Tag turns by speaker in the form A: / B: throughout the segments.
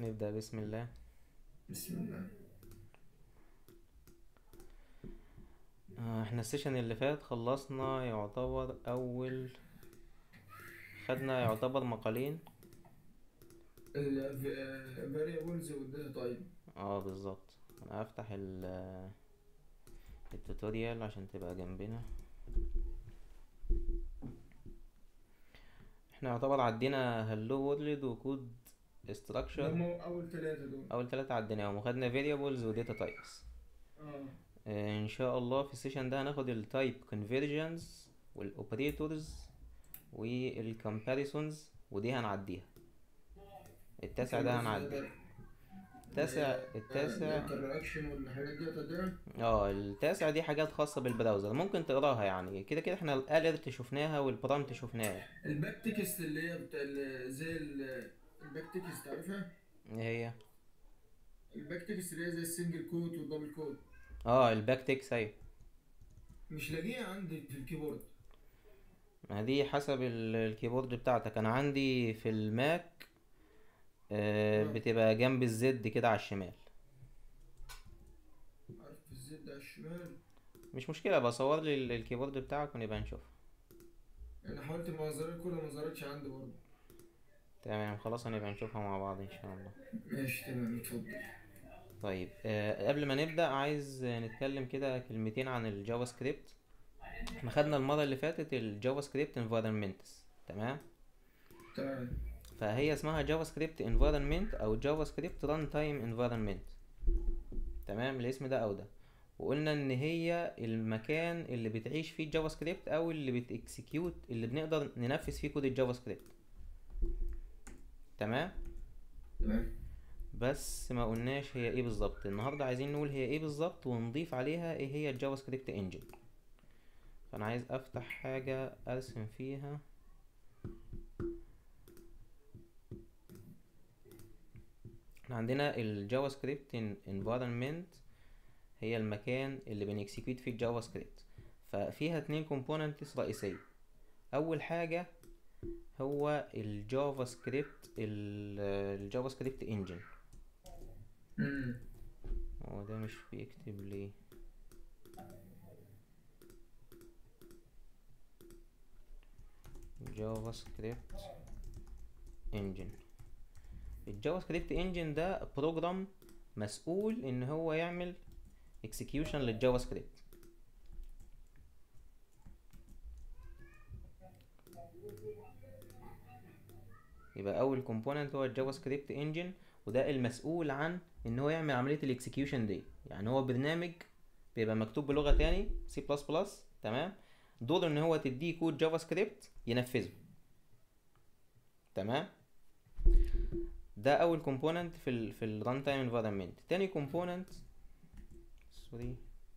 A: نبدأ بسم الله
B: بسم الله
A: آه، احنا السيشن اللي فات خلصنا يعتبر اول خدنا يعتبر مقالين
B: ال variables والداتا تايب
A: اه بالظبط انا هفتح ال التوتوريال عشان تبقى جنبنا احنا يعتبر عدينا هلو وورلد وكود structure
B: هم أول ثلاثة دول
A: اول ثلاثة عديناهم وخدنا variables وداتا types
B: اه
A: آه، ان شاء الله في السيشن ده هناخد التايب conversions والاوبريتورز والcomparisons ودي هنعديها التاسع ده هنعديه التاسع التاسع
B: الانتراكشن والحاجات دي ده
A: اه التاسع دي حاجات خاصة بالبراوزر ممكن تقراها يعني كده كده احنا الاليرت شفناها والبرامت شفناها
B: الباك تكست اللي هي بتاع ال- زي ال- الباك تكست عارفها؟
A: ايه هي
B: الباك تكست اللي هي زي السنجل كوت والدبل كوت
A: اه الباك تكس ايوه
B: مش لاقيها عندي في الكيبورد
A: ما دي حسب ال- الكيبورد بتاعتك انا عندي في الماك آه
B: آه.
A: بتبقى جنب الزد كده على الشمال
B: عارف الزد على الشمال
A: مش مشكلة بصور لي ال- الكيبورد بتاعك ونبقى نشوفها
B: انا حاولت مع الزرار كله ما ظهرتش عندي برضه
A: تمام خلاص هنبقى نشوفها مع بعض ان شاء الله
B: ماشي تمام اتفضل
A: طيب آه قبل ما نبدأ عايز آه، نتكلم كده كلمتين عن الجافا سكريبت احنا خدنا المرة اللي فاتت الجافا سكريبت انفايرمنتس تمام
B: تمام
A: فهي اسمها جافا سكريبت انفايرمنت او جافا سكريبت ران تايم انفايرمنت تمام الاسم ده او ده وقلنا ان هي المكان اللي بتعيش فيه الجافا سكريبت او اللي بتكسكيوت اللي بنقدر ننفذ فيه كود الجافا سكريبت تمام
B: تمام
A: بس ما قلناش هي ايه بالظبط النهارده عايزين نقول هي ايه بالظبط ونضيف عليها ايه هي الجافا سكريبت انجن فانا عايز افتح حاجه ارسم فيها احنا عندنا الجافا سكريبت انفايرمنت هي المكان اللي بنكسكيوت فيه الجافا سكريبت ففيها اتنين كومبوننتس رئيسيه اول حاجه هو الجافا سكريبت ال- الجافا سكريبت انجن
B: امم
A: هو ده مش بيكتب ليه جافا سكريبت انجن الجافا سكريبت انجن ده بروجرام مسؤول ان هو يعمل اكسكيوشن للجافا سكريبت يبقى اول كومبوننت هو الجافا سكريبت انجن وده المسؤول عن ان هو يعمل عمليه الاكسكيوشن دي يعني هو برنامج بيبقى مكتوب بلغه تاني سي بلس بلس تمام دوره ان هو تديه كود جافا سكريبت ينفذه تمام ده اول كومبوننت في ال في الران تايم انفايرمنت تاني كومبوننت سوري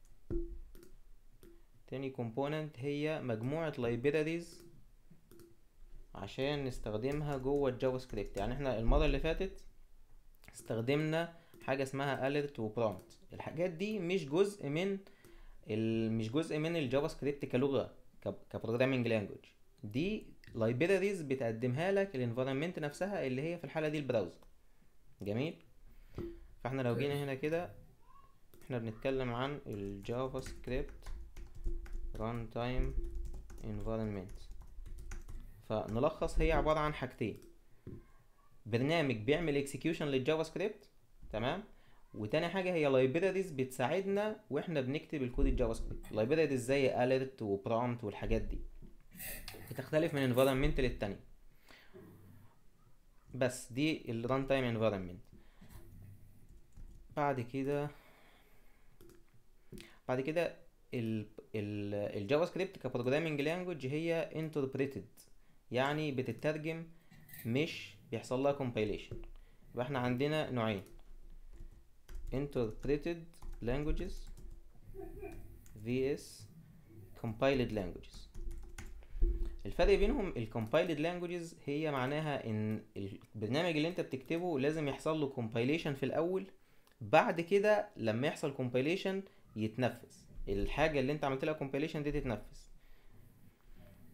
A: تاني كومبوننت هي مجموعه لايبراريز عشان نستخدمها جوه الجافا سكريبت يعني احنا المره اللي فاتت استخدمنا حاجه اسمها alert وبرامت الحاجات دي مش جزء من ال... مش جزء من الجافا سكريبت كلغه ك... كبروجرامينج لانجوج دي لايبراريز بتقدمها لك الانفايرمنت نفسها اللي هي في الحاله دي البراوزر جميل فاحنا لو جينا هنا كده احنا بنتكلم عن الجافا سكريبت ران تايم انفايرمنت فنلخص هي عباره عن حاجتين برنامج بيعمل اكسكيوشن للجافا سكريبت تمام وتاني حاجه هي لايبراريز بتساعدنا واحنا بنكتب الكود الجافا سكريبت لايبراريز زي اليرت وبرامت والحاجات دي بتختلف من انفايرمنت للتاني بس دي الران تايم انفايرمنت بعد كده بعد كده ال ال الجافا سكريبت كبروجرامينج لانجوج هي انتربريتد يعني بتترجم مش بيحصل لها compilation يبقى احنا عندنا نوعين interpreted languages vs compiled languages الفرق بينهم ال compiled languages هي معناها ان البرنامج اللي انت بتكتبه لازم يحصل له compilation في الاول بعد كده لما يحصل compilation يتنفذ الحاجة اللي انت عملت لها compilation دي تتنفذ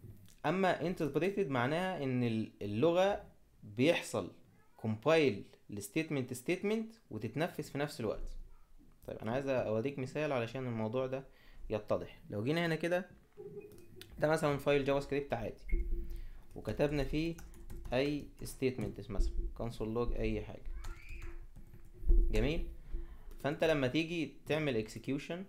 A: اما interpreted معناها ان ال- اللغة بيحصل compile الستيتمنت ستيتمنت وتتنفذ في نفس الوقت طيب انا عايز اوريك مثال علشان الموضوع ده يتضح لو جينا هنا كده ده مثلا فايل جافا سكريبت عادي وكتبنا فيه اي ستيتمنت مثلا كونسول لوج اي حاجه جميل فانت لما تيجي تعمل اكسكيوشن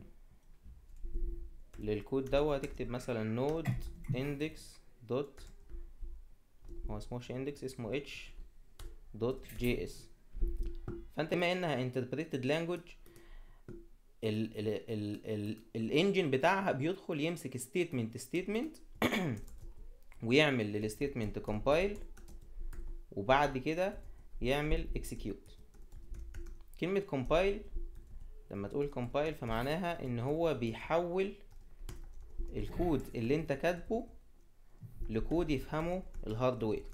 A: للكود ده هتكتب مثلا نود اندكس دوت هو اسمهش اندكس اسمه اتش دوت جي اس فانت بما انها انتربريتد لانجوج ال ال ال ال الانجن بتاعها بيدخل يمسك ستيتمنت ستيتمنت ويعمل للستيتمنت كومبايل وبعد كده يعمل اكسكيوت كلمة كومبايل لما تقول كومبايل فمعناها ان هو بيحول الكود اللي انت كاتبه لكود يفهمه الهاردوير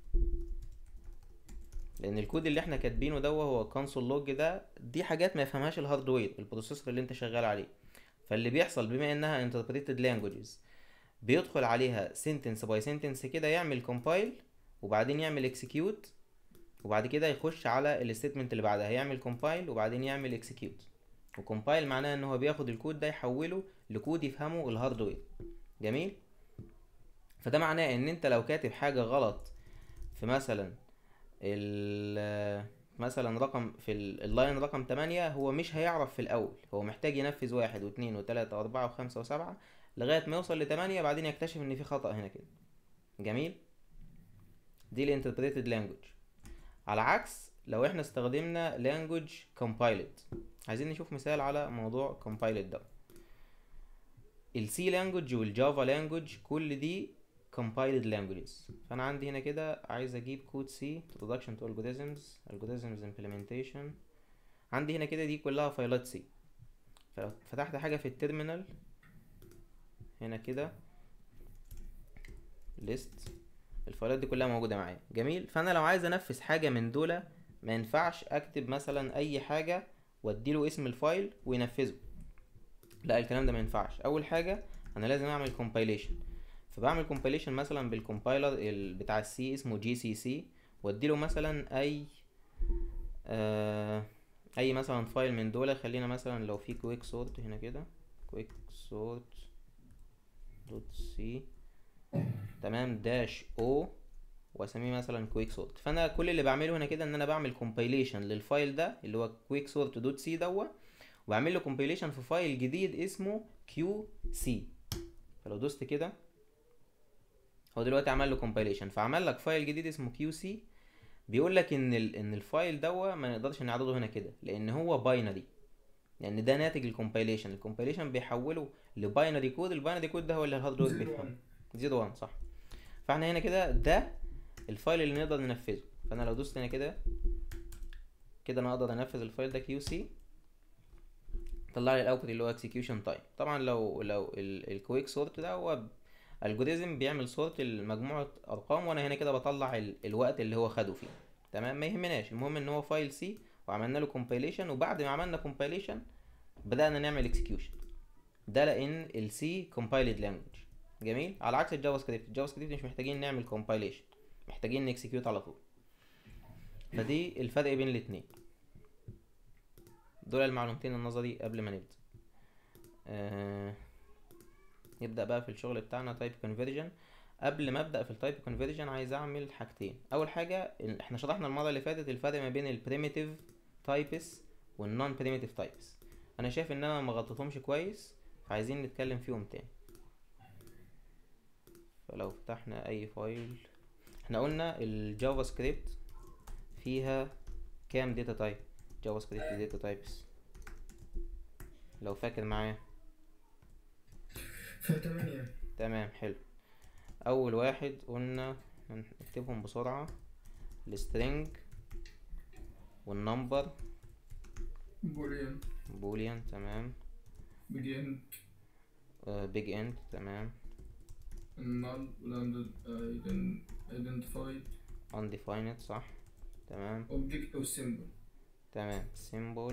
A: لان الكود اللي احنا كاتبينه ده هو كونسول لوج ده دي حاجات ما يفهمهاش الهاردوير البروسيسور اللي انت شغال عليه فاللي بيحصل بما انها interpreted languages بيدخل عليها sentence by sentence كده يعمل compile وبعدين يعمل execute وبعد كده يخش على الستيتمنت اللي بعدها يعمل compile وبعدين يعمل execute وcompile معناه ان هو بياخد الكود ده يحوله لكود يفهمه الهاردوير جميل فده معناه ان انت لو كاتب حاجة غلط في مثلا ال مثلا رقم في ال- اللاين رقم 8 هو مش هيعرف في الاول هو محتاج ينفذ واحد واثنين وثلاثة واربعة وخمسة وسبعة لغاية ما يوصل لتمانية بعدين يكتشف ان في خطأ هنا كده جميل دي الانتربريتد لانجوج على عكس لو احنا استخدمنا لانجوج compiled عايزين نشوف مثال على موضوع compiled ده السي لانجوج والجافا لانجوج كل دي compiled languages فانا عندي هنا كده عايز اجيب كود سي introduction to algorithms algorithms implementation عندي هنا كده دي كلها فايلات سي فلو فتحت حاجة في التيرمينال هنا كده list الفايلات دي كلها موجودة معايا جميل فانا لو عايز انفذ حاجة من دول ما ينفعش اكتب مثلا اي حاجة واديله اسم الفايل وينفذه لا الكلام ده ما ينفعش اول حاجة انا لازم اعمل compilation فبعمل compilation مثلا بالكومبايلر ال- بتاع السي اسمه جي سي سي واديله مثلا اي آه اي مثلا فايل من دول خلينا مثلا لو في كويك سورت هنا كده كويك سورت دوت سي تمام داش او واسميه مثلا كويك سورت فانا كل اللي بعمله هنا كده ان انا بعمل كومبايليشن للفايل ده اللي هو كويك سورت دوت سي دوا وبعمل له كومبايليشن في فايل جديد اسمه كيو سي فلو دوست كده هو دلوقتي عمل له كومبايليشن فعمل لك فايل جديد اسمه كيو سي بيقول لك ان ال ان الفايل دوا ما نقدرش نعرضه هنا كده لان هو باينري لان ده ناتج الكومبايليشن الكومبايليشن بيحوله لباينري كود الباينري كود ده هو اللي الهاردوير
B: زيرو
A: بيفهمه
B: وان.
A: زيرو وان صح فاحنا هنا كده ده الفايل اللي نقدر ننفذه فانا لو دوست هنا كده كده انا اقدر انفذ الفايل ده كيو سي طلع لي الاوتبوت اللي هو اكسكيوشن تايم طبعا لو لو الكويك سورت ده هو الجوريزم بيعمل سورت لمجموعه ارقام وانا هنا كده بطلع ال- الوقت اللي هو خده فيه تمام ما يهمناش المهم ان هو فايل سي وعملنا له كومبايليشن وبعد ما عملنا كومبايليشن بدأنا نعمل اكسكيوشن ده لان السي كومبايلد لانجوج جميل على عكس الجافا سكريبت الجافا سكريبت مش محتاجين نعمل كومبايليشن محتاجين نكسكيوت على طول فدي الفرق بين الاتنين دول المعلومتين النظري قبل ما نبدأ آه نبدأ بقى في الشغل بتاعنا تايب كونفرجن قبل ما ابدا في التايب كونفرجن عايز اعمل حاجتين اول حاجه ال- احنا شرحنا المره اللي فاتت الفرق ما بين البريميتيف تايبس والنون بريميتيف تايبس انا شايف ان انا ما غطيتهمش كويس فعايزين نتكلم فيهم تاني فلو فتحنا اي فايل احنا قلنا الجافا سكريبت فيها كام داتا تايب جافا سكريبت داتا تايبس لو فاكر معايا
B: فتمانية
A: تمام حلو اول واحد قلنا هنكتبهم بسرعة السترينج والنمبر
B: بوليان
A: بوليان تمام
B: بيجين
A: بيج اند تمام
B: النال والأندد ايدنتيفايد
A: undefined صح تمام
B: اوبجكت او سيمبل
A: تمام symbol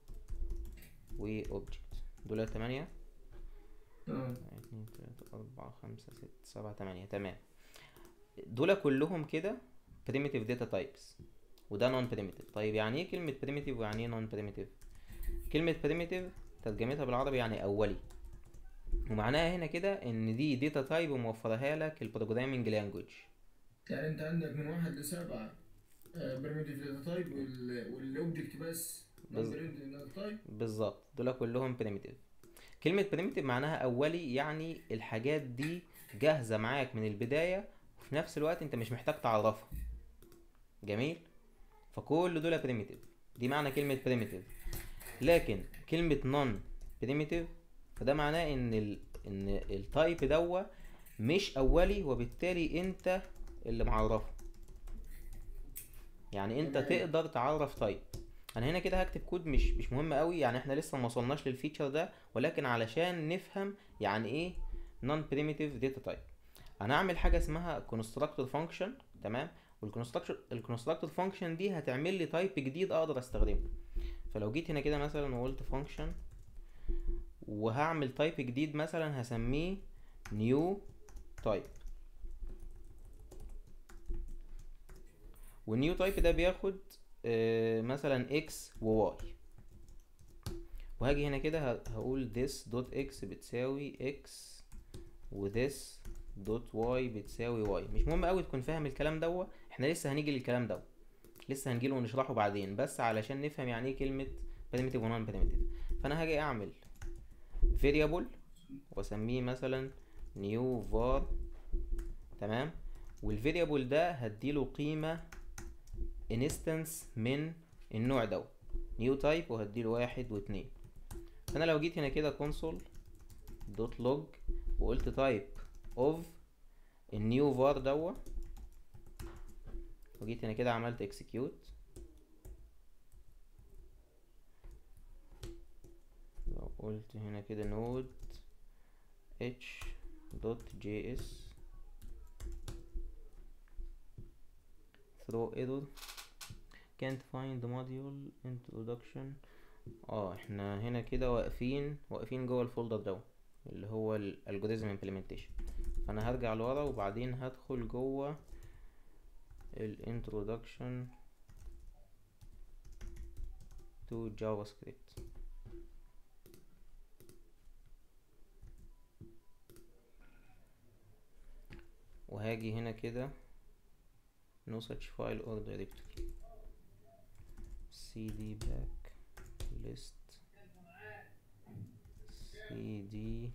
A: و object دول تمانية
B: اه
A: واحد، اتنين تلاتة أربعة خمسة ستة سبعة تمانية تمام دول كلهم كده primitive data types وده نون بريميتيف طيب يعني ايه كلمة بريميتيف ويعني ايه نون بريميتيف كلمة بريميتيف ترجمتها بالعربي يعني اولي ومعناها هنا كده ان دي داتا تايب موفرها لك البروجرامينج لانجوج
B: يعني انت عندك من واحد لسبعة بريمتيف داتا تايب والاوبجكت بس
A: بز-
B: بريمتيف داتا تايب
A: بالظبط دول كلهم بريميتيف كلمة بريميتيف معناها أولي يعني الحاجات دي جاهزة معاك من البداية وفي نفس الوقت أنت مش محتاج تعرفها جميل فكل دول بريميتيف دي معنى كلمة بريميتيف لكن كلمة نون بريميتيف فده معناه إن ال إن التايب دوا مش أولي وبالتالي أنت اللي معرفه يعني أنت
B: تمام.
A: تقدر تعرف تايب انا هنا كده هكتب كود مش مش مهم قوي يعني احنا لسه ما وصلناش للفيتشر ده ولكن علشان نفهم يعني ايه non primitive data type انا هعمل حاجه اسمها constructor function تمام والكونستراكتور الكونستراكتور فانكشن دي هتعمل لي تايب جديد اقدر استخدمه فلو جيت هنا كده مثلا وقلت function وهعمل تايب جديد مثلا هسميه new type والنيو تايب ده بياخد آه، مثلا x و y وهاجي هنا كده ه- هقول this dot x بتساوي x و this dot y بتساوي y مش مهم قوي تكون فاهم الكلام دوا احنا لسه هنيجي للكلام دوا لسه هنجيله ونشرحه بعدين بس علشان نفهم يعني ايه كلمة primitive و non primitive فانا هاجي اعمل variable واسميه مثلا new var تمام والفاريبل ده هديله قيمة instance من النوع ده نيو تايب وهديله واحد واتنين فانا لو جيت هنا كده console دوت لوج وقلت تايب اوف النيو var دوا وجيت هنا كده عملت execute لو قلت هنا كده نود h دوت js throw error can't find the module introduction اه احنا هنا كده واقفين واقفين جوه الفولدر ده اللي هو الالجوريزم implementation فانا هرجع لورا وبعدين هدخل جوه الانترودكشن to JavaScript وهاجي هنا كده no such file or directory cd back list cd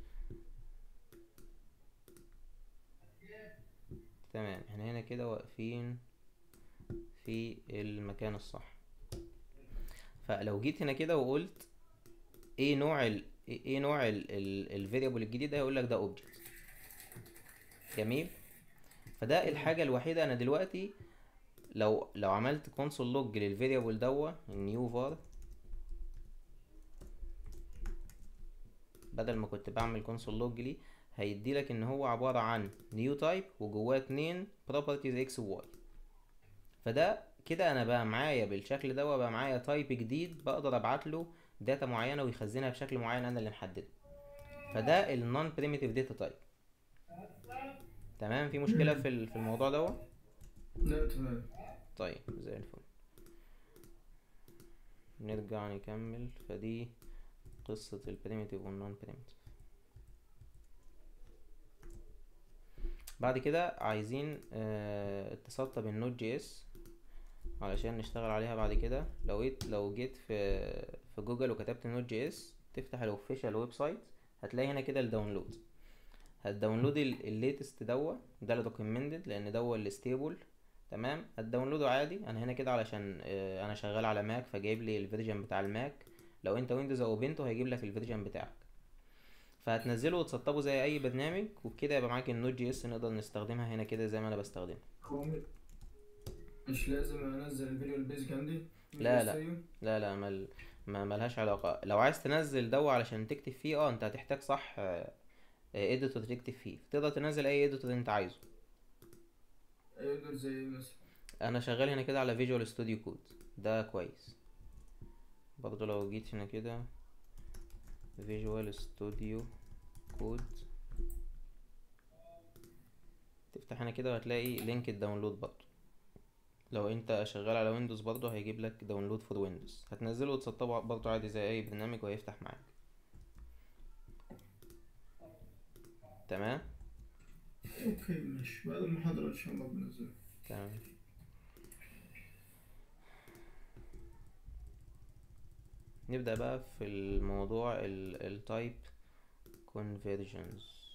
A: تمام احنا هنا كده واقفين في المكان الصح فلو جيت هنا كده وقلت ايه نوع ال ايه إيه نوع الفاريبل الجديد ده هيقول لك ده object جميل فده الحاجة الوحيدة انا دلوقتي لو لو عملت console log للفاريبل دوا النيو var بدل ما كنت بعمل console log ليه هيدي لك ان هو عبارة عن new type وجواه اتنين properties x و y فده كده انا بقى معايا بالشكل ده بقى معايا تايب جديد بقدر ابعت له داتا معينة ويخزنها بشكل معين انا اللي محدده فده ال non primitive data type تمام في مشكلة في ال- في الموضوع ده
B: لا تمام
A: طيب زي الفل نرجع نكمل فدي قصة البريميتيف والنون بريميتيف بعد كده عايزين آه، تسطب النوت جي اس علشان نشتغل عليها بعد كده لو جيت لو جيت في في جوجل وكتبت نوت جي اس تفتح الاوفيشال ويب سايت هتلاقي هنا كده الداونلود هتداونلود الليتست دوا ده الريكومندد لان دوا الستيبل تمام هتداونلوده عادي انا هنا كده علشان آه، انا شغال على ماك فجايب لي الفيرجن بتاع الماك لو انت ويندوز او بنتو هيجيب لك الفيرجن بتاعك فهتنزله وتسطبه زي اي برنامج وبكده يبقى معاك النوت جي اس نقدر نستخدمها هنا كده زي ما انا بستخدمها
B: هو م- مش لازم انزل الفيديو البيزك عندي
A: لا، لا.
B: زيه؟
A: لا لا مل ما ملهاش علاقة لو عايز تنزل دوا علشان تكتب فيه اه انت هتحتاج صح اديتور تكتب فيه تقدر تنزل اي اديتور انت عايزه
B: يقدر زي مثلا
A: انا شغال هنا كده على فيجوال ستوديو كود ده كويس برضه لو جيت هنا كده فيجوال ستوديو كود تفتح هنا كده وهتلاقي لينك الداونلود برضه لو انت شغال على ويندوز برضه هيجيب لك داونلود فور ويندوز هتنزله وتسطبه برضه عادي زي اي برنامج وهيفتح معاك تمام
B: اوكي ماشي بعد المحاضرة ان شاء الله بنزل
A: تمام نبدأ بقى في الموضوع التايب conversions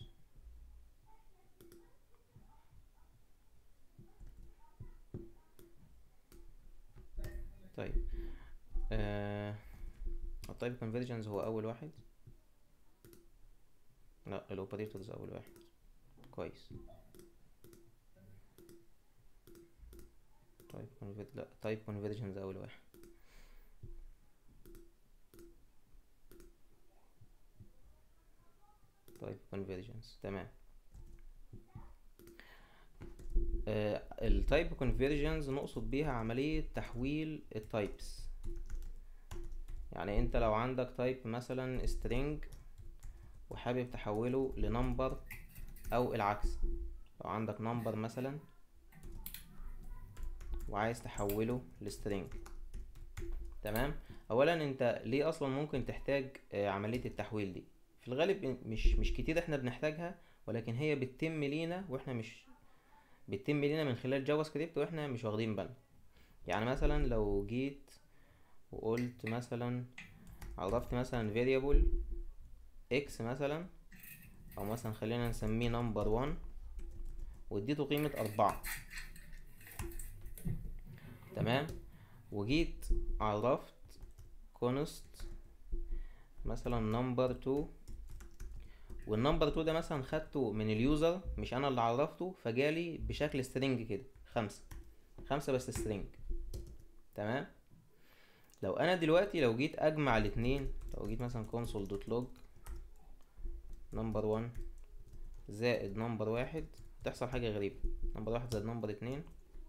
A: طيب آه التايب conversions هو أول واحد لا الاوبريتورز أول واحد كويس تايب convert لا تايب conversions أول واحد تايب conversions تمام التايب conversions نقصد بيها عملية تحويل التايبس يعني انت لو عندك تايب مثلا string وحابب تحوله لنمبر او العكس لو عندك نمبر مثلا وعايز تحوله لسترينج تمام اولا انت ليه اصلا ممكن تحتاج آه، عملية التحويل دي في الغالب مش مش كتير احنا بنحتاجها ولكن هي بتتم لينا واحنا مش بتتم لينا من خلال جافا سكريبت واحنا مش واخدين بالنا يعني مثلا لو جيت وقلت مثلا عرفت مثلا variable x مثلا او مثلا خلينا نسميه نمبر 1 واديته قيمة أربعة تمام وجيت عرفت const مثلا نمبر 2 والنمبر 2 ده مثلا خدته من اليوزر مش انا اللي عرفته فجالي بشكل سترينج كده خمسة خمسة بس سترينج تمام لو انا دلوقتي لو جيت اجمع الاتنين لو جيت مثلا console دوت log نمبر 1 زائد نمبر واحد تحصل حاجة غريبة نمبر واحد زائد نمبر اتنين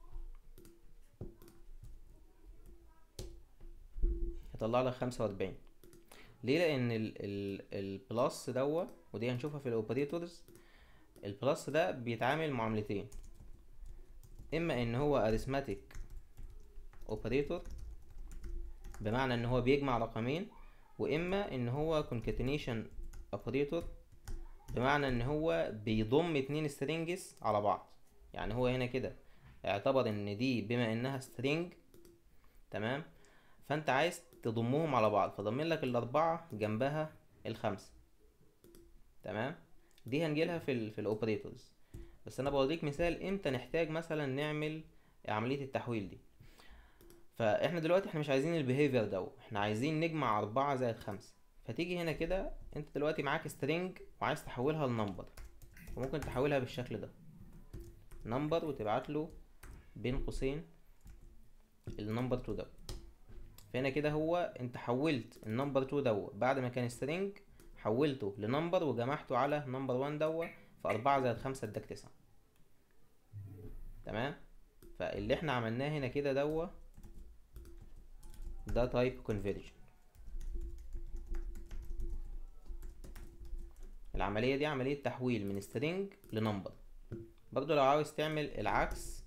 A: هيطلع لك خمسة وأربعين ليه لأن ال ال البلس دوا ودي هنشوفها في الأوبريتورز البلس ده بيتعامل معاملتين إما إن هو أريثماتيك أوبريتور بمعنى إن هو بيجمع رقمين وإما إن هو concatenation أوبريتور بمعنى ان هو بيضم اتنين سترينجز على بعض يعني هو هنا كده اعتبر ان دي بما انها سترينج تمام فانت عايز تضمهم على بعض فضمن لك الاربعة جنبها الخمسة تمام دي هنجيلها في ال في الاوبريتورز بس انا بوريك مثال امتى نحتاج مثلا نعمل عملية التحويل دي فاحنا دلوقتي احنا مش عايزين البيهيفير ده احنا عايزين نجمع اربعة زائد خمسة فتيجي هنا كده انت دلوقتي معاك سترينج وعايز تحولها لنمبر وممكن تحولها بالشكل ده نمبر وتبعت له بين قوسين النمبر 2 ده فهنا كده هو انت حولت النمبر 2 دو بعد ما كان سترينج حولته لنمبر وجمعته على نمبر 1 دو فأربعة زائد خمسة اداك تسعة تمام فاللي احنا عملناه هنا كده دو ده تايب conversion العملية دي عملية تحويل من string لنمبر برضو لو عاوز تعمل العكس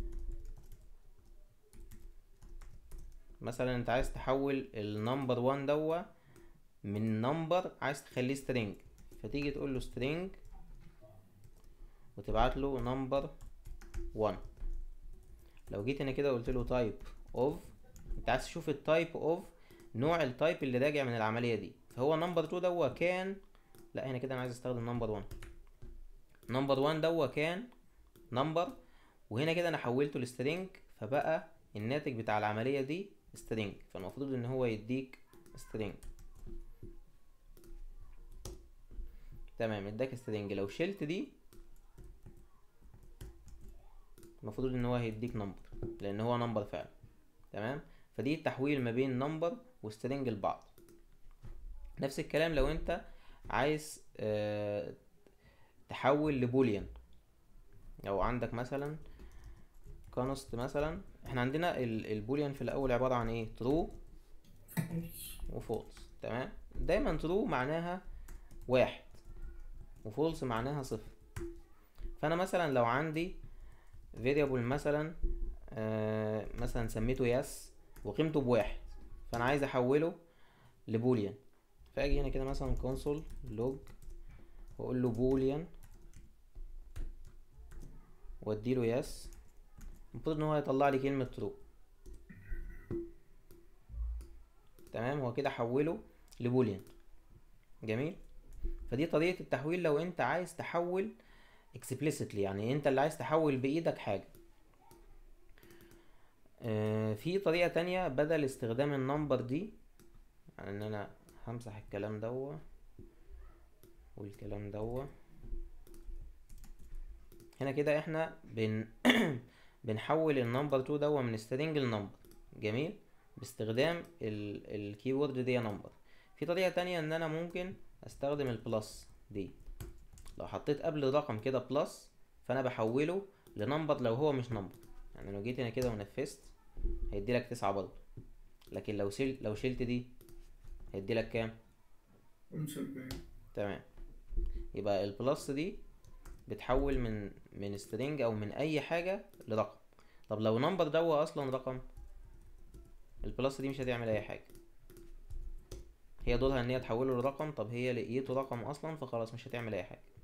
A: مثلا انت عايز تحول النمبر 1 دوا من نمبر عايز تخليه string فتيجي تقول له string وتبعت له نمبر 1 لو جيت هنا كده قلت له type of انت عايز تشوف التايب اوف نوع التايب اللي راجع من العملية دي فهو نمبر 2 دوا كان لا هنا كده انا عايز استخدم نمبر 1 نمبر 1 دوا كان نمبر وهنا كده انا حولته لسترينج فبقى الناتج بتاع العملية دي سترينج فالمفروض ان هو يديك سترينج تمام اداك سترينج لو شلت دي المفروض ان هو هيديك نمبر لان هو نمبر فعلا تمام فدي التحويل ما بين نمبر وسترينج لبعض نفس الكلام لو انت عايز اه تحول لبوليان لو عندك مثلا كونست مثلا احنا عندنا البوليان في الاول عبارة عن ايه true وفولس تمام دايما true معناها واحد وفولس معناها صفر فانا مثلا لو عندي variable مثلا آه مثلا سميته يس وقيمته بواحد فانا عايز احوله لبوليان فاجي هنا كده مثلا كونسول لوج واقول له بوليان واديله يس المفروض ان هو يطلع لي كلمة ترو تمام هو كده حوله لبوليان جميل فدي طريقة التحويل لو انت عايز تحول explicitly يعني انت اللي عايز تحول بايدك حاجة آه في طريقة تانية بدل استخدام النمبر دي يعني ان انا همسح الكلام دوا والكلام دوا هنا كده احنا بن بنحول النمبر 2 دوا من string لنمبر جميل باستخدام الكيورد دي نمبر في طريقة تانية ان انا ممكن استخدم البلس دي لو حطيت قبل رقم كده بلس فانا بحوله لنمبر لو هو مش نمبر يعني لو جيت هنا كده ونفذت هيدي لك تسعة برضه لكن لو شلت لو شلت دي هيدي لك كام
B: خمسة وأربعين
A: تمام يبقى البلس دي بتحول من من string او من اي حاجة لرقم طب لو نمبر ده هو اصلا رقم البلس دي مش هتعمل اي حاجة هي دورها ان هي تحوله لرقم طب هي لقيته رقم اصلا فخلاص مش هتعمل اي حاجة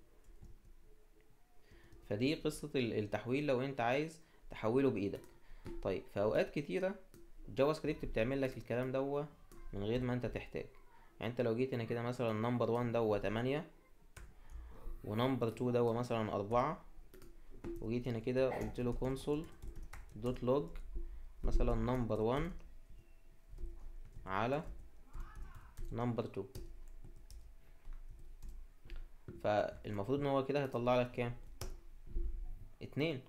A: فدي قصة ال- التحويل لو انت عايز تحوله بايدك طيب في اوقات كتيرة جافا سكريبت بتعمل لك الكلام دوا من غير ما انت تحتاج يعني انت لو جيت هنا كده مثلا نمبر 1 دوا 8 ونمبر 2 دوا مثلا أربعة وجيت هنا كده قلت له كونسول دوت لوج مثلا نمبر 1 على نمبر 2 فالمفروض ان هو كده هيطلع لك كام اتنين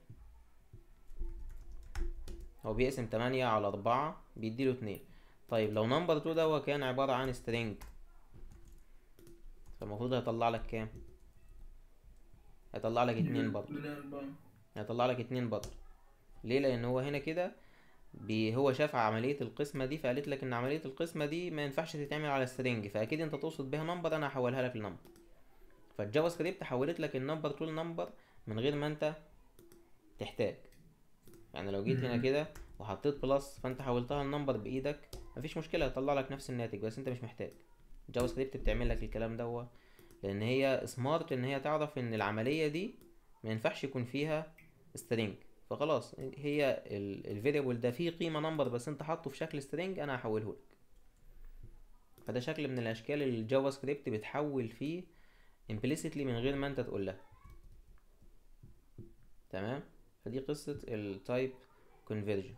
A: هو بيقسم تمانية على أربعة بيديله اتنين طيب لو نمبر 2 ده هو كان عبارة عن string فالمفروض هيطلع لك كام هيطلع لك اتنين برضه
B: من أربعة
A: هيطلع لك اتنين برضه ليه لان هو هنا كده بي هو شاف عملية القسمة دي فقالت لك ان عملية القسمة دي ما ينفعش تتعمل على string فاكيد انت تقصد بيها نمبر انا هحولها لك لنمبر فالجافا سكريبت حولت لك النمبر تو لنمبر من غير ما انت تحتاج يعني لو جيت هنا
B: مم.
A: كده وحطيت بلس فانت حولتها لنمبر بايدك مفيش مشكلة هيطلع لك نفس الناتج بس انت مش محتاج الجافا سكريبت بتعمل لك الكلام دوا لان هي سمارت ان هي تعرف ان العملية دي ما ينفعش يكون فيها string فخلاص هي الفاريبل ده فيه قيمة نمبر بس انت حاطه في شكل string انا هحوله لك فده شكل من الاشكال اللي الجافا سكريبت بتحول فيه implicitly من غير ما انت تقول لها تمام فدي قصة التايب conversion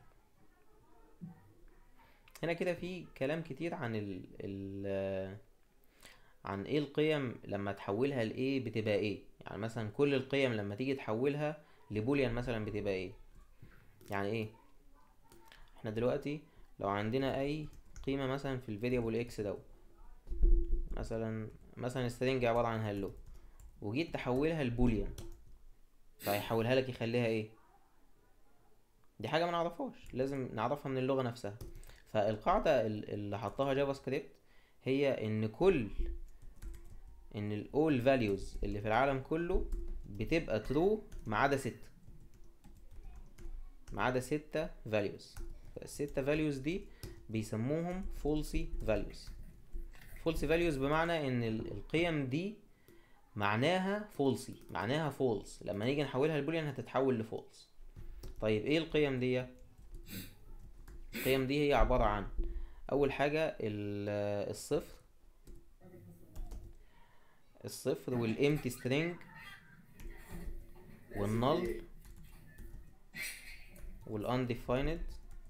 A: هنا كده في كلام كتير عن ال ال عن ايه القيم لما تحولها لايه بتبقى ايه يعني مثلا كل القيم لما تيجي تحولها لبوليان مثلا بتبقى ايه يعني ايه احنا دلوقتي لو عندنا اي قيمة مثلا في الفاريبل اكس ده مثلا مثلا string عبارة عن هلو وجيت تحولها لبوليان فهيحولها لك يخليها ايه دي حاجة ما نعرفهاش لازم نعرفها من اللغة نفسها فالقاعدة ال- اللي حطها جافا سكريبت هي ان كل ان ال all values اللي في العالم كله بتبقى true ما عدا ستة ما عدا ستة values فالستة values دي بيسموهم falsy values falsy values بمعنى ان ال- القيم دي معناها falsy معناها false لما نيجي نحولها لبوليان هتتحول لفولس طيب ايه القيم دي القيم دي هي عبارة عن اول حاجة ال- الصفر الصفر والامتي سترينج والنل والانديفايند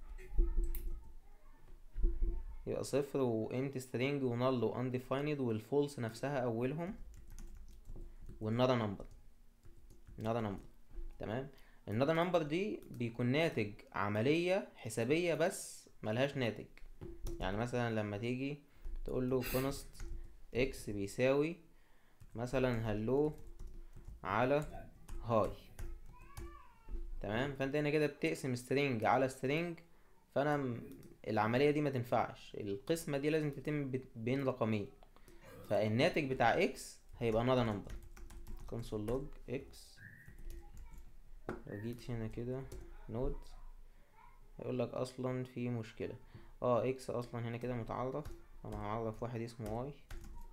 A: يبقى صفر وامتي سترينج ونل وانديفايند والفولس نفسها اولهم والنذر نمبر النذر نمبر تمام النذر نمبر دي بيكون ناتج عملية حسابية بس ملهاش ناتج يعني مثلا لما تيجي تقول له const x بيساوي مثلا هلو على هاي تمام فانت هنا كده بتقسم string على string فانا م- العملية دي ما تنفعش القسمة دي لازم تتم بت- بين رقمين فالناتج بتاع x هيبقى another number console log x لو جيت هنا كده نود هيقول لك اصلا في مشكله اه اكس اصلا هنا كده متعرف انا هعرف واحد اسمه واي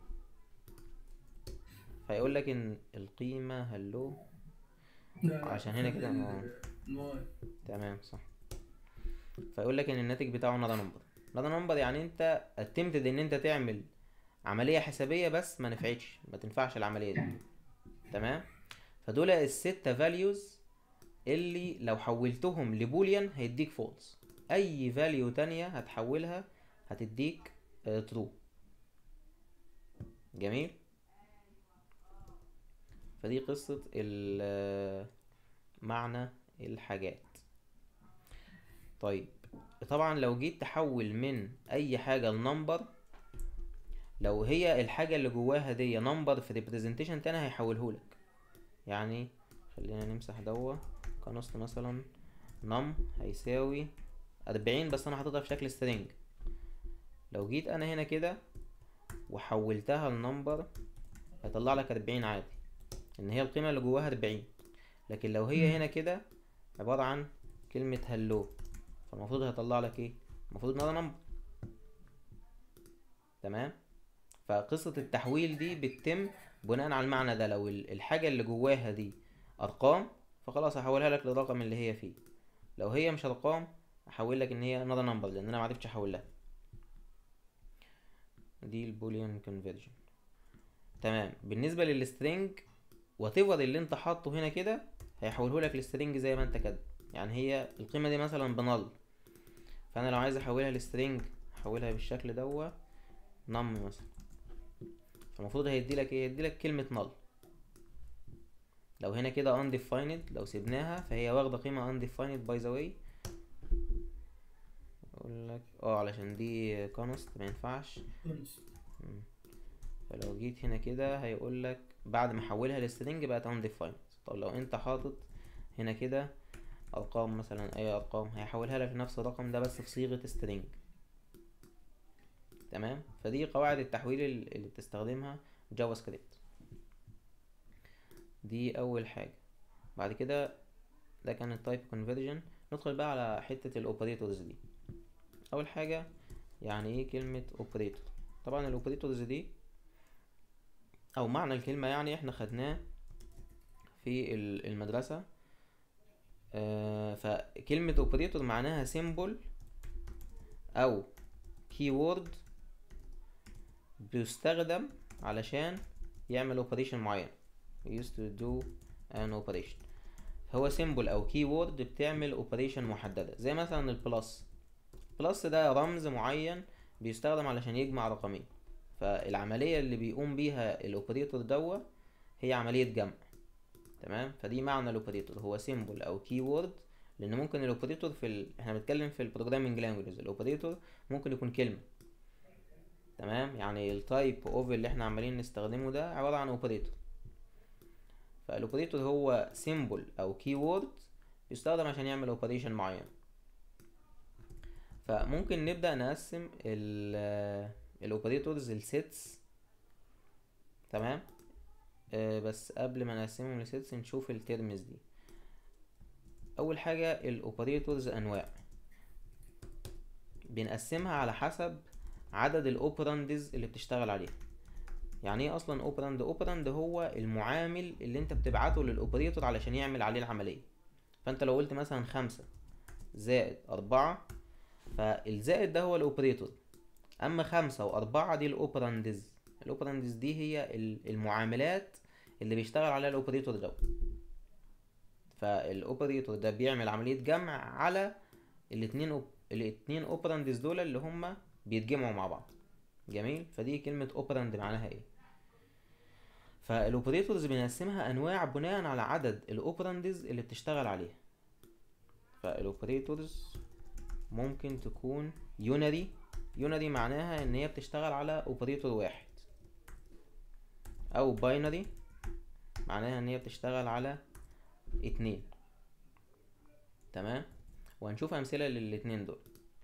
A: فيقول لك ان القيمه هلو
B: لا لا
A: عشان هنا كده
B: ال-
A: اه
B: الواي
A: تمام صح فيقول لك ان الناتج بتاعه نادا نمبر نادا نمبر يعني انت اتمتد ان انت تعمل عمليه حسابيه بس ما نفعتش ما تنفعش العمليه دي تمام فدول الستة فاليوز اللي لو حولتهم لبوليان هيديك فولس اي فاليو تانية هتحولها هتديك ترو جميل فدي قصة ال- معنى الحاجات طيب طبعا لو جيت تحول من اي حاجة لنمبر لو هي الحاجة اللي جواها دي نمبر في ريبريزنتيشن تاني هيحولهولك يعني خلينا نمسح دوا كنص مثلا نم هيساوي أربعين بس أنا حاططها في شكل سترينج لو جيت أنا هنا كده وحولتها لنمبر هيطلع لك أربعين عادي إن هي القيمة اللي جواها أربعين لكن لو هي هنا كده عبارة عن كلمة هلو فالمفروض هيطلع لك ايه المفروض ان ده نمبر تمام فقصة التحويل دي بتتم بناء على المعنى ده لو ال- الحاجة اللي جواها دي أرقام فخلاص هحولها لك للرقم اللي هي فيه لو هي مش أرقام هحول لك إن هي another number لأن أنا معرفتش أحولها دي البوليان conversion تمام بالنسبة للسترينج whatever اللي انت حاطه هنا كده هيحوله لك للسترينج زي ما انت كده يعني هي القيمة دي مثلا بنل فأنا لو عايز أحولها لسترينج أحولها بالشكل دوا نم مثلا فالمفروض هيديلك ايه هيديلك كلمة null لو هنا كده undefined لو سيبناها فهي واخدة قيمة undefined by the way اقول لك اه علشان دي const ما ينفعش
B: خلص
A: مم. فلو جيت هنا كده هيقول لك بعد ما احولها لسترينج بقت undefined طب لو انت حاطط هنا كده ارقام مثلا اي ارقام هيحولها لك لنفس الرقم ده بس في صيغة string تمام فدي قواعد التحويل ال- اللي بتستخدمها جافا سكريبت دي اول حاجة بعد كده ده كان التايب كونفرجن ندخل بقى على حتة الاوبريتورز دي اول حاجة يعني ايه كلمة اوبريتور طبعا الاوبريتورز دي او معنى الكلمة يعني احنا خدناه في ال- المدرسة آه فكلمة اوبريتور معناها سيمبل او كيورد بيستخدم علشان يعمل اوبريشن معين used to do an operation هو سيمبل او كيورد بتعمل اوبريشن محددة زي مثلا البلس بلس ده رمز معين بيستخدم علشان يجمع رقمين فالعملية اللي بيقوم بيها الاوبريتور دوا هي عملية جمع تمام فدي معنى الاوبريتور هو سيمبل او كيورد لان ممكن الاوبريتور في ال... احنا بنتكلم في البروجرامينج لانجويجز الاوبريتور ممكن يكون كلمة تمام يعني التايب اوف اللي احنا عمالين نستخدمه ده عبارة عن اوبريتور فالاوبريتور هو سيمبل او كيورد يستخدم عشان يعمل اوبريشن معين فممكن نبدأ نقسم الاوبريتورز لسيتس تمام آه بس قبل ما نقسمهم لسيتس نشوف الترمز دي اول حاجة الاوبريتورز انواع بنقسمها على حسب عدد الاوبراندز اللي بتشتغل عليها يعني ايه اصلا اوبراند اوبراند هو المعامل اللي انت بتبعته للاوبريتور علشان يعمل عليه العملية فانت لو قلت مثلا خمسة زائد أربعة فالزائد ده هو الاوبريتور اما خمسة وأربعة دي الاوبراندز الاوبراندز دي هي ال- المعاملات اللي بيشتغل عليها الاوبريتور ده فالاوبريتور ده بيعمل عملية جمع على الاتنين أوب... الاتنين اوبراندز دول اللي هما بيتجمعوا مع بعض جميل فدي كلمة اوبراند معناها ايه فالاوبريتورز بنقسمها انواع بناء على عدد الاوبراندز اللي بتشتغل عليها فالاوبريتورز ممكن تكون يونري يونري معناها ان هي بتشتغل على اوبريتور واحد او باينري معناها ان هي بتشتغل على اتنين تمام وهنشوف امثله للاتنين دول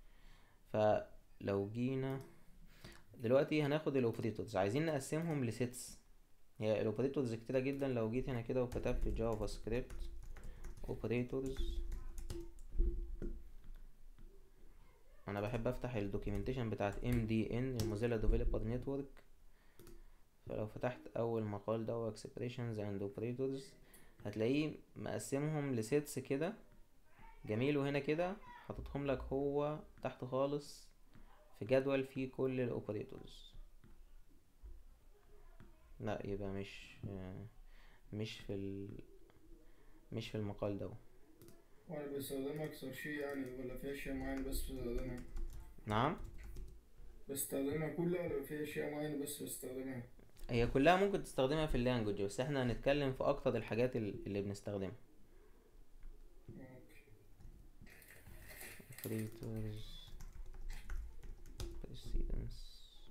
A: فلو جينا دلوقتي هناخد الاوبريتورز عايزين نقسمهم لسيتس هي الاوبريتورز كتيره جدا لو جيت هنا كده وكتبت جافا سكريبت اوبريتورز انا بحب افتح الدوكيومنتيشن بتاعت ام دي ان الموزيلا ديفلوبر نتورك فلو فتحت اول مقال ده اكسبريشنز اند اوبريتورز هتلاقيه مقسمهم لسيتس كده جميل وهنا كده حاططهم لك هو تحت خالص في جدول فيه كل الاوبريتورز لا يبقى مش مش في ال مش في المقال ده
B: وانا بستخدمها اكثر شيء يعني ولا في اشياء معينة بس بستخدمها
A: نعم
B: بستخدمها كلها ولا في اشياء معينة بس بستخدمها
A: هي كلها ممكن تستخدمها في اللانجوج بس احنا هنتكلم في اكتر الحاجات ال- اللي بنستخدمها
B: اوكي
A: operators precedence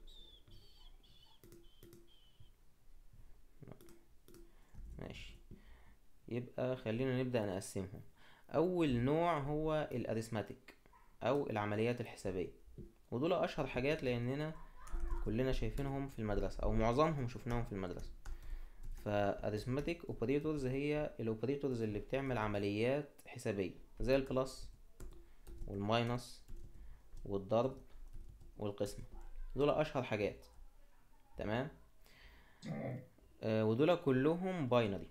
A: لا. ماشي يبقى خلينا نبدأ نقسمهم أول نوع هو الأريثماتيك أو العمليات الحسابية ودول أشهر حاجات لأننا كلنا شايفينهم في المدرسة أو معظمهم شفناهم في المدرسة فاريثماتيك اوبريتورز هي الاوبريتورز اللي بتعمل عمليات حسابية زي البلس والماينس والضرب والقسمة دول أشهر حاجات تمام
B: اه
A: آه ودول كلهم باينري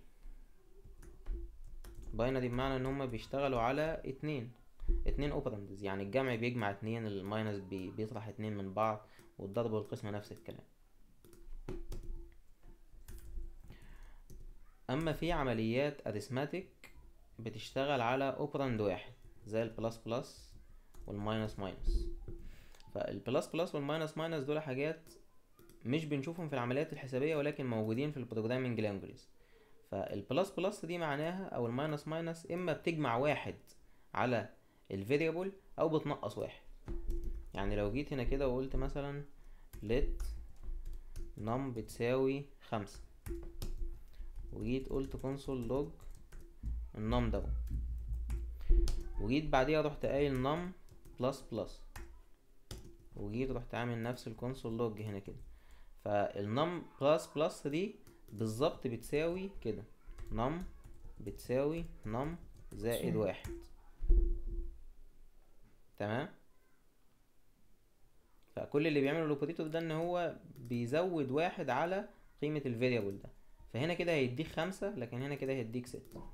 A: باينري بمعنى ان هما بيشتغلوا على اتنين اتنين اوبرندز يعني الجمع بيجمع اتنين الماينس بي بيطرح اتنين من بعض والضرب والقسمة نفس الكلام اما في عمليات اريثماتيك بتشتغل على اوبرند واحد زي البلس بلس والماينس ماينس فالبلس بلس والماينس ماينس دول حاجات مش بنشوفهم في العمليات الحسابية ولكن موجودين في البروجرامينج لانجويجز فالبلس بلس دي معناها او الماينس ماينس اما بتجمع واحد على الفاريبل او بتنقص واحد يعني لو جيت هنا كده وقلت مثلا let num بتساوي خمسة وجيت قلت console log النم ده وجيت بعديها رحت قايل نم بلس بلس وجيت رحت عامل نفس الكونسول لوج هنا كده فالنم بلس بلس دي بالظبط بتساوي كده نم بتساوي نم زائد
B: صح.
A: واحد تمام فكل اللي بيعمله الاوبريتور ده ان هو بيزود واحد على قيمة الفاريبل ده فهنا كده هيديك خمسة لكن هنا كده هيديك ستة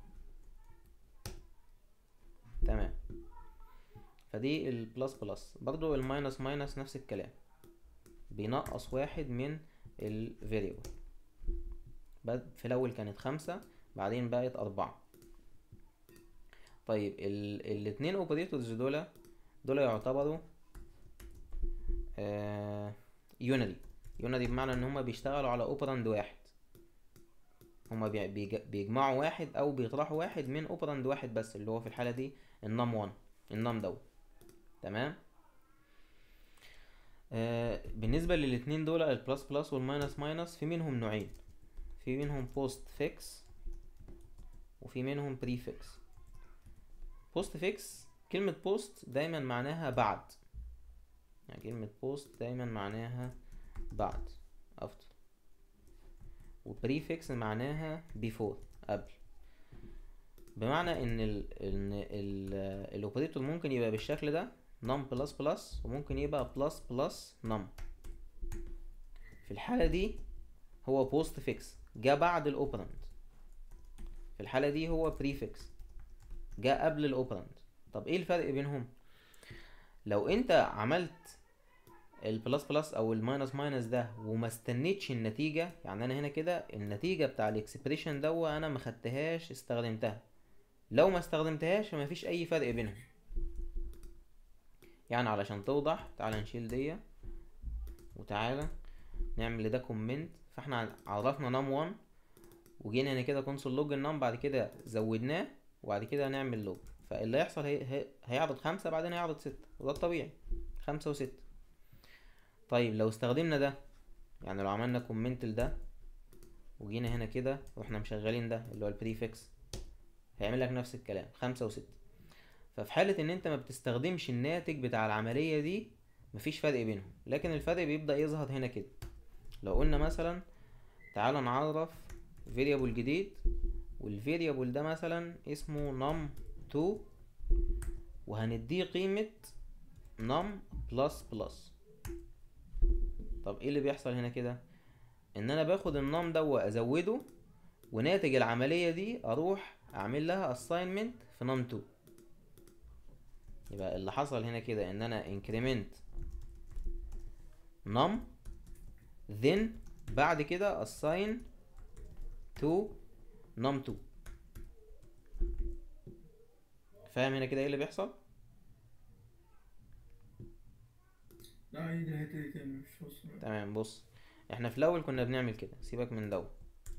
A: تمام فدي البلس بلس برضو الماينس ماينس نفس الكلام بينقص واحد من الفاريبل في الاول كانت خمسة بعدين بقت اربعة طيب ال الاتنين اوبريتورز دول دول يعتبروا آه يونري يونري بمعنى ان هما بيشتغلوا على اوبراند واحد هما بي- بيج- بيجمعوا واحد او بيطرحوا واحد من اوبراند واحد بس اللي هو في الحالة دي النم 1 النم دوت تمام آه بالنسبة للاتنين دول البلس بلس والماينس ماينس في منهم نوعين في منهم بوست فيكس وفي منهم بري فيكس بوست فيكس كلمة بوست دايما معناها بعد يعني كلمة بوست دايما معناها بعد after وبريفكس معناها before قبل بمعنى ان ال ان ال الاوبريتور ممكن يبقى بالشكل ده نم بلس بلس وممكن يبقى بلس بلس نم في الحالة دي هو بوست فيكس جه بعد الاوبرند في الحالة دي هو بريفكس جه قبل الاوبرند طب ايه الفرق بينهم لو انت عملت البلس بلس او الماينس ماينس ده وما استنيتش النتيجة يعني انا هنا كده النتيجة بتاع الاكسبريشن دوا انا ما خدتهاش استخدمتها لو ما استخدمتهاش فما فيش اي فرق بينهم يعني علشان توضح تعالى نشيل دي وتعالى نعمل لده كومنت فاحنا عرفنا نم 1 وجينا هنا كده كونسول لوج النم بعد كده زودناه وبعد كده هنعمل لوج فاللي هيحصل هي... هي... هيعرض خمسة بعدين هيعرض ستة وده الطبيعي خمسة وستة طيب لو استخدمنا ده يعني لو عملنا كومنت لده وجينا هنا كده واحنا مشغلين ده اللي هو البريفكس هيعمل لك نفس الكلام خمسة وستة ففي حالة ان انت ما بتستخدمش الناتج بتاع العملية دي مفيش فرق بينهم لكن الفرق بيبدأ يظهر هنا كده لو قلنا مثلا تعال نعرف variable جديد والفاريبل ده مثلا اسمه num2 وهنديه قيمة نم بلس بلس طب ايه اللي بيحصل هنا كده ان انا باخد النم ده وازوده وناتج العملية دي اروح اعمل لها assignment في نم 2 يبقى اللي حصل هنا كده ان انا increment num then بعد كده assign to num 2 فاهم هنا كده ايه اللي بيحصل
B: لا عيد الحتة دي تاني مش واصل
A: تمام بص احنا في الاول كنا بنعمل كده سيبك من دو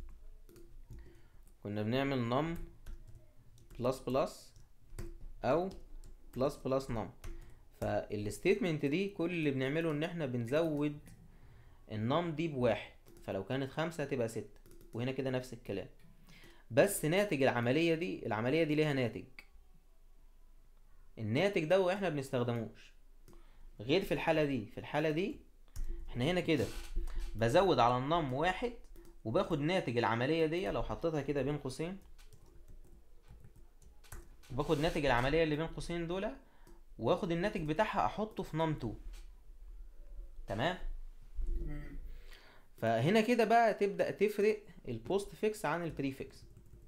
A: كنا بنعمل num بلس بلس او بلس بلس num فالستيتمنت دي كل اللي بنعمله ان احنا بنزود النم دي بواحد فلو كانت خمسة هتبقى ستة وهنا كده نفس الكلام بس ناتج العملية دي العملية دي ليها ناتج الناتج ده احنا بنستخدموش غير في الحالة دي في الحالة دي احنا هنا كده بزود على النم واحد وباخد ناتج العملية دي لو حطيتها كده بين قوسين باخد ناتج العملية اللي بين قوسين دول واخد الناتج بتاعها احطه في نم 2 تمام
B: تمام
A: فهنا كده بقى تبدأ تفرق البوست فيكس عن البريفكس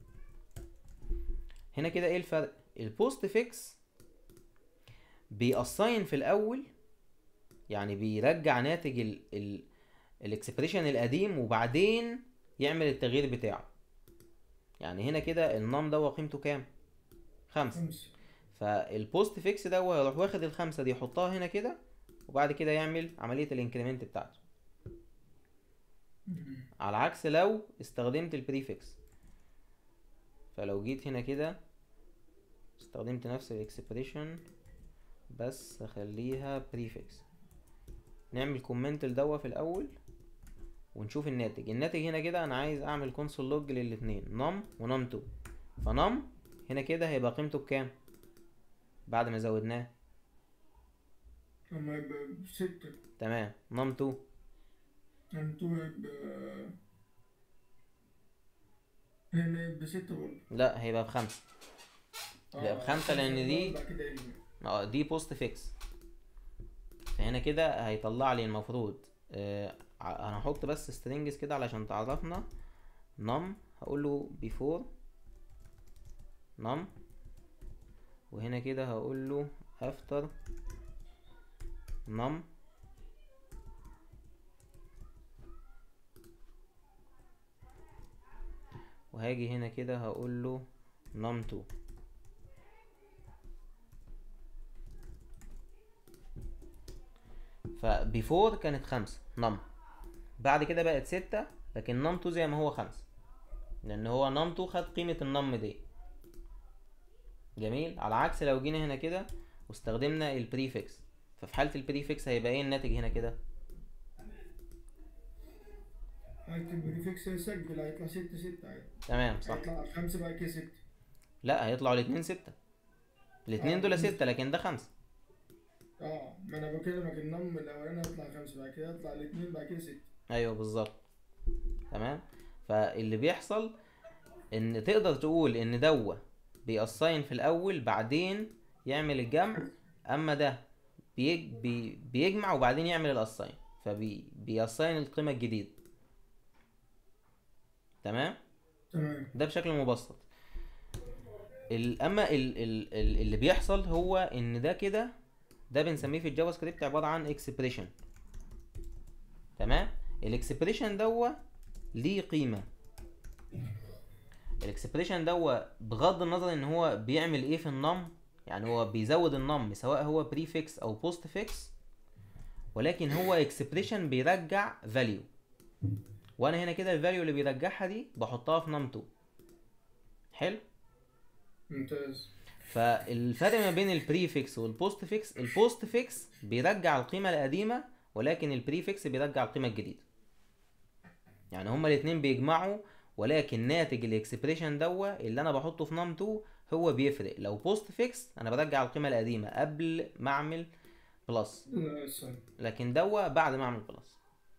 A: هنا كده ايه الفرق البوست فيكس بيأساين في الاول يعني بيرجع ناتج ال ال الاكسبريشن القديم وبعدين يعمل التغيير بتاعه يعني هنا كده النم ده قيمته كام خمسة
B: خمسة
A: فالبوست فيكس ده هو يروح واخد الخمسة دي يحطها هنا كده وبعد كده يعمل عملية الانكريمنت بتاعته
B: مم.
A: على عكس لو استخدمت البريفكس فلو جيت هنا كده استخدمت نفس الاكسبريشن بس اخليها بريفكس نعمل كومنت لدوا في الاول ونشوف الناتج الناتج هنا كده انا عايز اعمل كونسول لوج للاتنين نم ونم 2 فنم هنا كده هيبقى قيمته بكام بعد ما زودناه
B: لما يبقى بستة
A: تمام نم 2
B: انتوا يبقى هنا يبقى ستة برضه
A: لا هيبقى بخمسة يبقى بخمسة لأن دي-
B: بعد كده يجمع.
A: اه دي بوست فيكس فهنا كده هيطلع لي المفروض آه ع- انا هحط بس سترينجز كده علشان تعرفنا نم هقول له before نم وهنا كده هقول له after نم وهاجي هنا كده هقول له نم 2 فبيفور كانت خمسة نم بعد كده بقت ستة لكن نم 2 زي ما هو خمسة لأن هو نم 2 خد قيمة النم دي جميل على عكس لو جينا هنا كده واستخدمنا البريفكس ففي حالة البريفكس هيبقى ايه الناتج هنا كده
B: هيكتب بريفكس يسجل هيطلع ستة ستة عادي
A: تمام صح
B: هيطلع خمسة بعد كده ستة
A: لا هيطلعوا الاتنين ستة الاتنين
B: آه.
A: دول ستة لكن ده خمسة
B: اه ما انا بكلمك النم الاولاني هيطلع خمسة بعد كده يطلع الاتنين بعد كده ستة
A: ايوه بالظبط تمام فاللي بيحصل ان تقدر تقول ان دوا بيأساين في الاول بعدين يعمل الجمع اما ده بيج بي بيجمع وبعدين يعمل الاساين فبيأساين القيمة الجديدة تمام
B: تمام
A: ده بشكل مبسط ال- اما ال ال ال اللي بيحصل هو ان ده كده ده بنسميه في الجافا سكريبت عباره عن اكسبريشن تمام الاكسبريشن دوا ليه قيمه الاكسبريشن دوا بغض النظر ان هو بيعمل ايه في النم يعني هو بيزود النم سواء هو بريفكس او بوست فيكس ولكن هو اكسبريشن بيرجع فاليو وانا هنا كده الفاليو اللي بيرجعها دي بحطها في نم 2 حلو
B: ممتاز
A: فالفرق ما بين البريفكس والبوست فيكس البوست فيكس بيرجع القيمة القديمة ولكن البريفكس بيرجع القيمة الجديدة يعني هما الاتنين بيجمعوا ولكن ناتج الاكسبريشن دوا اللي انا بحطه في نم 2 هو بيفرق لو بوست فيكس انا برجع القيمة القديمة قبل ما اعمل بلس
B: لا، استنى.
A: لكن دوا بعد ما اعمل بلس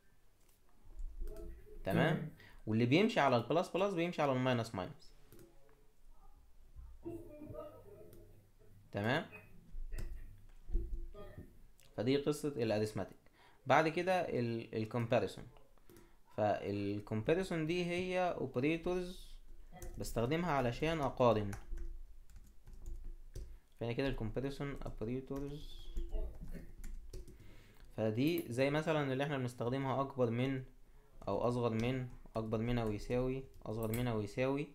A: تمام واللي بيمشي على البلس بلس بيمشي على الماينس ماينس تمام فدي قصة الاريثماتيك بعد كده الكومباريسون فالكومباريسون دي هي اوبريتورز بستخدمها علشان اقارن فهنا كده الكومباريسون اوبريتورز فدي زي مثلا اللي احنا بنستخدمها اكبر من او اصغر من اكبر من او يساوي اصغر من او يساوي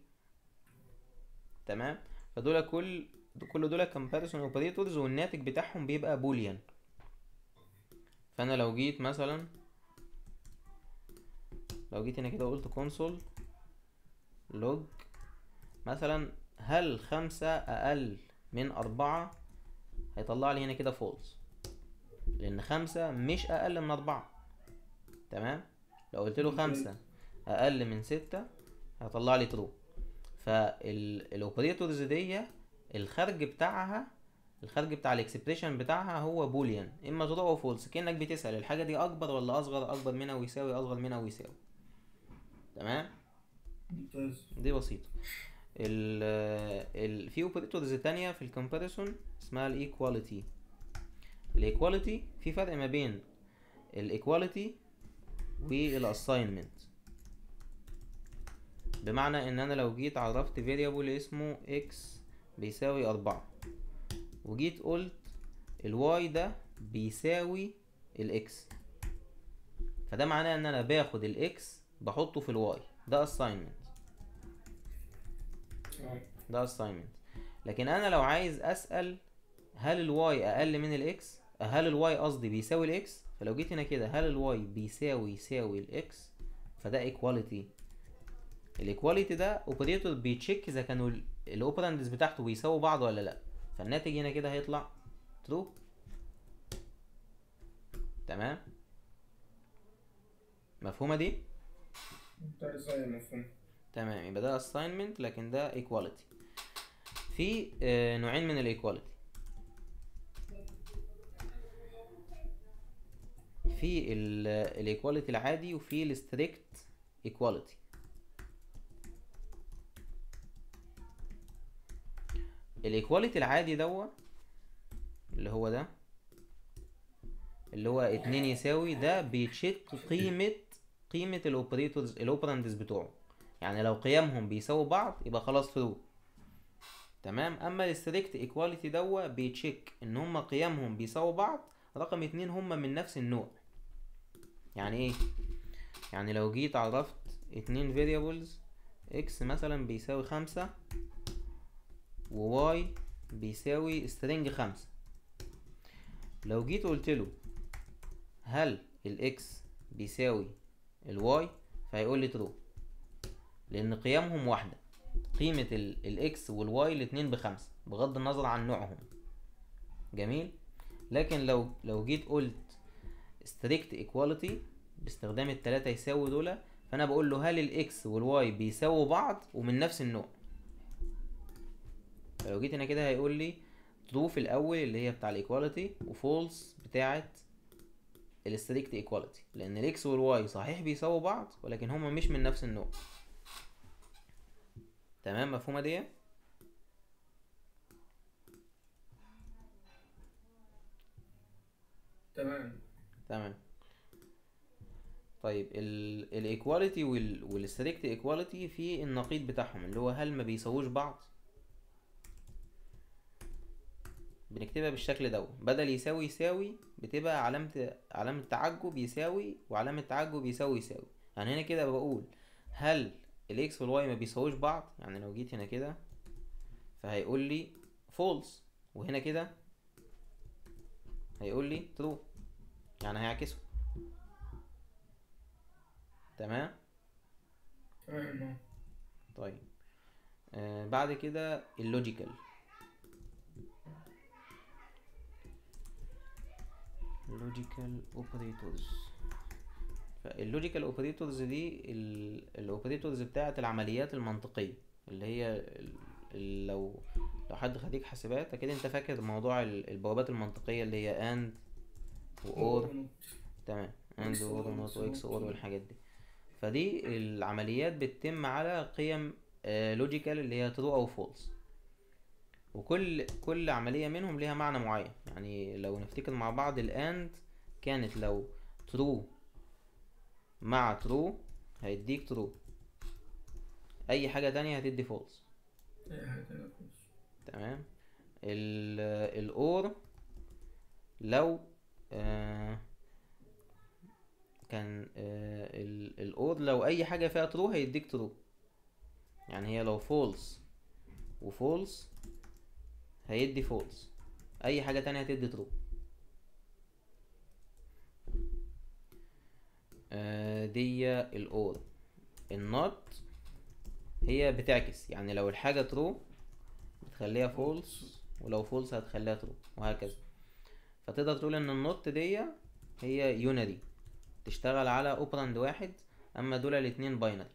A: تمام فدول كل كل دول كومباريسون اوبريتورز والناتج بتاعهم بيبقى بوليان فانا لو جيت مثلا لو جيت هنا كده وقلت كونسول لوج مثلا هل خمسة اقل من اربعة هيطلع لي هنا كده فولس لان خمسة مش اقل من اربعة تمام لو قلت له خمسة اقل من ستة هيطلع لي ترو فالاوبريتورز دي الخارج بتاعها الخارج بتاع الاكسبريشن بتاعها هو بوليان اما ترو او فولس كانك بتسال الحاجه دي اكبر ولا اصغر اكبر منها ويساوي اصغر منها ويساوي تمام
B: ممتاز
A: دي بسيطه ال ال في اوبريتورز تانية في الكومباريسون اسمها الايكواليتي الايكواليتي في فرق ما بين الايكواليتي والاساينمنت بمعنى ان انا لو جيت عرفت فاريبل اسمه x بيساوي أربعة وجيت قلت الواي ده بيساوي الاكس فده معناه ان انا باخد الاكس بحطه في الواي ده assignment
B: اه
A: ده assignment لكن انا لو عايز اسال هل الواي اقل من الاكس هل الواي قصدي بيساوي الاكس فلو جيت هنا كده هل الواي بيساوي يساوي الاكس فده ايكواليتي الايكواليتي ده اوبريتور بيتشيك اذا كانوا الاوبراندز بتاعته بيساووا بعض ولا لا فالناتج هنا كده هيطلع ترو تمام مفهومه دي
B: ممتاز ايوه مفهوم
A: تمام يبقى ده assignment لكن ده equality في آه، نوعين من الايكواليتي في الايكواليتي العادي وفي الستريكت ايكواليتي الايكواليتي العادي دوا اللي هو ده اللي هو اتنين يساوي ده بيتشيك قيمة قيمة الاوبريتورز الاوبراندز بتوعه يعني لو قيمهم بيساووا بعض يبقى خلاص ترو تمام اما الستريكت ايكواليتي دوا بيتشيك ان هما قيمهم بيساووا بعض رقم اتنين هما من نفس النوع يعني ايه يعني لو جيت عرفت اتنين variables x مثلا بيساوي خمسة و y بيساوي string خمسة لو جيت قلت له هل ال x بيساوي ال y فهيقول لي true لان قيمهم واحدة قيمة ال ال x وال y الاتنين بخمسة بغض النظر عن نوعهم جميل لكن لو لو جيت قلت strict equality باستخدام التلاتة يساوي دول فانا بقول له هل الاكس والواي بيساووا بعض ومن نفس النوع فلو جيت هنا كده هيقول لي true في الاول اللي هي بتاع الايكواليتي وفولس بتاعه الستريكت ايكواليتي لان الاكس والواي صحيح بيساووا بعض ولكن هما مش من نفس النوع تمام مفهومه دي
B: تمام
A: تمام طيب الايكواليتي والستريكت ايكواليتي في النقيض بتاعهم اللي هو هل ما بيساووش بعض بنكتبها بالشكل ده بدل يساوي يساوي بتبقى علامة علامة تعجب يساوي وعلامة تعجب يساوي يساوي يعني هنا كده بقول هل الاكس والواي ما بيساووش بعض يعني لو جيت هنا كده فهيقول لي فولس وهنا كده هيقول لي ترو يعني هيعكسه تمام
B: تمام اه
A: طيب آه بعد كده اللوجيكال اللوجيكال اوبريتورز فاللوجيكال اوبريتورز دي الاوبريتورز بتاعه العمليات المنطقيه اللي هي ال- ال- لو لو حد خريج حاسبات اكيد انت فاكر موضوع ال- البوابات المنطقيه اللي هي اند واور تمام اند
B: X
A: اور
B: or
A: ونوت
B: not
A: واكس اور
B: not.
A: والحاجات دي فدي العمليات بتتم على قيم لوجيكال اللي هي ترو او فولس وكل كل عملية منهم ليها معنى معين يعني لو نفتكر مع بعض الاند كانت لو true مع true هيديك true اي حاجة تانية هتدي false
B: اي حاجه تانية خالص
A: تمام ال الاور لو آه كان آه ال الاور لو اي حاجه فيها ترو هيديك ترو يعني هي لو فولس وفولس هيدي فولس اي حاجه تانية هتدي ترو آه دي الاور النوت هي بتعكس يعني لو الحاجه ترو بتخليها فولس ولو فولس هتخليها ترو وهكذا فتقدر تقول ان النوت دي هي يونري تشتغل على اوبراند واحد اما دول الاتنين باينري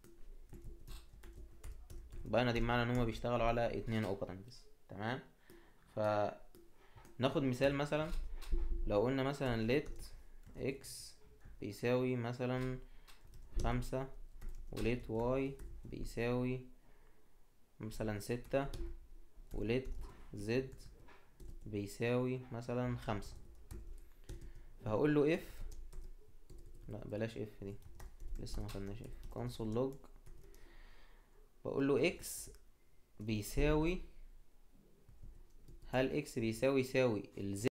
A: باينري بمعنى ان هما بيشتغلوا على اتنين اوبراندز تمام ف ناخد مثال مثلا لو قلنا مثلا let x بيساوي مثلا خمسة وليت y بيساوي مثلا ستة وليت z بيساوي مثلا خمسة فهقول له if لا بلاش if دي لسه ما خدناش if console log بقول له x بيساوي هل x بيساوي يساوي ال z